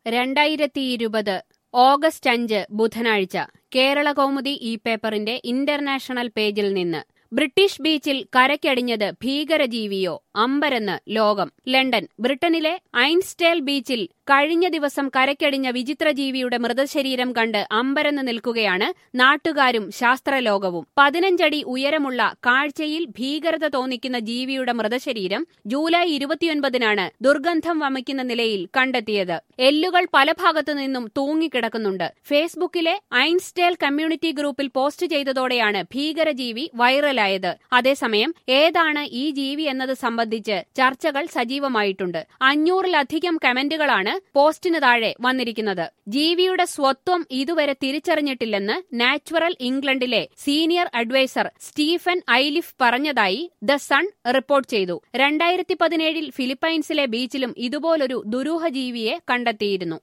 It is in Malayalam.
രണ്ടായിരത്തി ഇരുപത് ഓഗസ്റ്റ് അഞ്ച് ബുധനാഴ്ച കേരള കൗമുദി ഈ പേപ്പറിന്റെ ഇന്റർനാഷണൽ പേജിൽ നിന്ന് ബ്രിട്ടീഷ് ബീച്ചിൽ കരയ്ക്കടിഞ്ഞത് ഭീകരജീവിയോ അമ്പരന്ന് ലോകം ലണ്ടൻ ബ്രിട്ടനിലെ ഐൻസ്റ്റേൽ ബീച്ചിൽ കഴിഞ്ഞ ദിവസം കരയ്ക്കടിഞ്ഞ വിചിത്രജീവിയുടെ മൃതശരീരം കണ്ട് അമ്പരന്ന് നിൽക്കുകയാണ് നാട്ടുകാരും ശാസ്ത്രലോകവും പതിനഞ്ചടി ഉയരമുള്ള കാഴ്ചയിൽ ഭീകരത തോന്നിക്കുന്ന ജീവിയുടെ മൃതശരീരം ജൂലൈ ഇരുപത്തിയൊൻപതിനാണ് ദുർഗന്ധം വമിക്കുന്ന നിലയിൽ കണ്ടെത്തിയത് എല്ലുകൾ പല ഭാഗത്തു നിന്നും തൂങ്ങിക്കിടക്കുന്നുണ്ട് ഫേസ്ബുക്കിലെ ഐൻസ്റ്റേൽ കമ്മ്യൂണിറ്റി ഗ്രൂപ്പിൽ പോസ്റ്റ് ചെയ്തതോടെയാണ് ഭീകരജീവി വൈറലായത് അതേസമയം ഏതാണ് ഈ ജീവി എന്നത് സംബന്ധിച്ച് ചർച്ചകൾ സജീവമായിട്ടുണ്ട് അഞ്ഞൂറിലധികം കമന്റുകളാണ് പോസ്റ്റിന് താഴെ വന്നിരിക്കുന്നത് ജീവിയുടെ സ്വത്വം ഇതുവരെ തിരിച്ചറിഞ്ഞിട്ടില്ലെന്ന് നാച്ചുറൽ ഇംഗ്ലണ്ടിലെ സീനിയർ അഡ്വൈസർ സ്റ്റീഫൻ ഐലിഫ് പറഞ്ഞതായി ദ സൺ റിപ്പോർട്ട് ചെയ്തു രണ്ടായിരത്തി പതിനേഴിൽ ഫിലിപ്പൈൻസിലെ ബീച്ചിലും ഇതുപോലൊരു ദുരൂഹ ജീവിയെ കണ്ടെത്തിയിരുന്നു